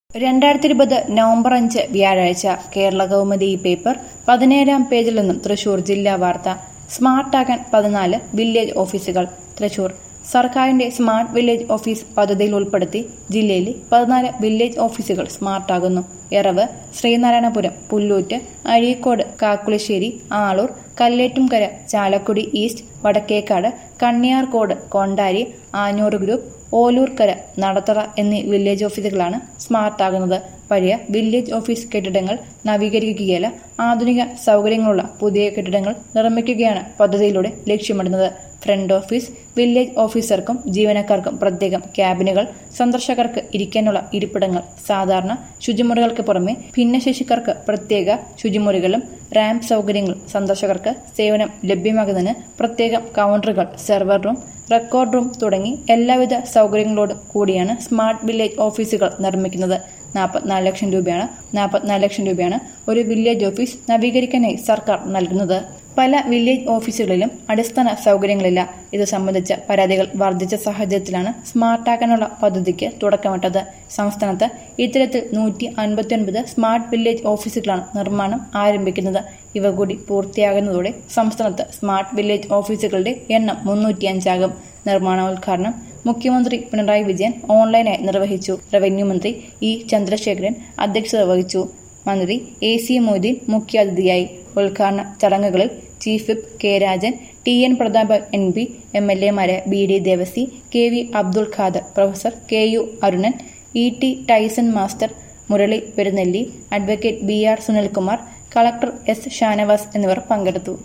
രണ്ടായിരത്തി ഇരുപത് നവംബർ അഞ്ച് വ്യാഴാഴ്ച കേരള കൗമുദി ഈ പേപ്പർ പതിനേഴാം പേജിൽ നിന്നും തൃശൂർ ജില്ലാ വാർത്ത സ്മാർട്ടാകാൻ പതിനാല് വില്ലേജ് ഓഫീസുകൾ തൃശൂർ സർക്കാരിന്റെ സ്മാർട്ട് വില്ലേജ് ഓഫീസ് പദ്ധതിയിൽ ഉൾപ്പെടുത്തി ജില്ലയിലെ പതിനാല് വില്ലേജ് ഓഫീസുകൾ സ്മാർട്ടാകുന്നു എറവ് ശ്രീനാരായണപുരം പുല്ലൂറ്റ് അഴീക്കോട് കാക്കുളശ്ശേരി ആളൂർ കല്ലേറ്റുംകര ചാലക്കുടി ഈസ്റ്റ് വടക്കേക്കാട് കണ്ണിയാർകോട് കൊണ്ടാരി ആഞ്ഞൂർ ഗ്രൂപ്പ് ഓലൂർക്കര നടത്തറ എന്നീ വില്ലേജ് ഓഫീസുകളാണ് സ്മാർട്ടാകുന്നത് പഴയ വില്ലേജ് ഓഫീസ് കെട്ടിടങ്ങൾ നവീകരിക്കുകയല്ല ആധുനിക സൗകര്യങ്ങളുള്ള പുതിയ കെട്ടിടങ്ങൾ നിർമ്മിക്കുകയാണ് പദ്ധതിയിലൂടെ ലക്ഷ്യമിടുന്നത് ഫ്രണ്ട് ഓഫീസ് വില്ലേജ് ഓഫീസർക്കും ജീവനക്കാർക്കും പ്രത്യേകം ക്യാബിനുകൾ സന്ദർശകർക്ക് ഇരിക്കാനുള്ള ഇരിപ്പിടങ്ങൾ സാധാരണ ശുചിമുറികൾക്ക് പുറമെ ഭിന്നശേഷിക്കാർക്ക് പ്രത്യേക ശുചിമുറികളും റാമ്പ് സൗകര്യങ്ങൾ സന്ദർശകർക്ക് സേവനം ലഭ്യമാകുന്നതിന് പ്രത്യേകം കൗണ്ടറുകൾ സെർവർ റൂം റെക്കോർഡ് റൂം തുടങ്ങി എല്ലാവിധ സൗകര്യങ്ങളോട് കൂടിയാണ് സ്മാർട്ട് വില്ലേജ് ഓഫീസുകൾ നിർമ്മിക്കുന്നത് നാൽപ്പത്തിനാല് ലക്ഷം രൂപയാണ് നാൽപ്പത്തിനാല് ലക്ഷം രൂപയാണ് ഒരു വില്ലേജ് ഓഫീസ് നവീകരിക്കാനായി സർക്കാർ നൽകുന്നത് പല വില്ലേജ് ഓഫീസുകളിലും അടിസ്ഥാന സൗകര്യങ്ങളില്ല ഇത് സംബന്ധിച്ച പരാതികൾ വർദ്ധിച്ച സാഹചര്യത്തിലാണ് സ്മാർട്ടാക്കാനുള്ള പദ്ധതിക്ക് തുടക്കമിട്ടത് സംസ്ഥാനത്ത് ഇത്തരത്തിൽ നൂറ്റി അൻപത്തിയൊൻപത് സ്മാർട്ട് വില്ലേജ് ഓഫീസുകളാണ് നിർമ്മാണം ആരംഭിക്കുന്നത് ഇവ കൂടി പൂർത്തിയാകുന്നതോടെ സംസ്ഥാനത്ത് സ്മാർട്ട് വില്ലേജ് ഓഫീസുകളുടെ എണ്ണം മുന്നൂറ്റിയഞ്ചാകും നിർമ്മാണോദ്ഘാടനം മുഖ്യമന്ത്രി പിണറായി വിജയൻ ഓൺലൈനായി നിർവഹിച്ചു റവന്യൂ മന്ത്രി ഇ ചന്ദ്രശേഖരൻ അധ്യക്ഷത വഹിച്ചു മന്ത്രി എ സി മൊയ്തീൻ മുഖ്യാതിഥിയായി ഉദ്ഘാടന ചടങ്ങുകളിൽ chief whip K Rajan T N Prathapan M P M L എമാരെ B D Devasy K V Abdul Khader professor K U Arunan E T Tyson master Murali Perunnelli advocate B R Sunilkumar collector S Shanavas എന്നിവർ പങ്കെടുത്തു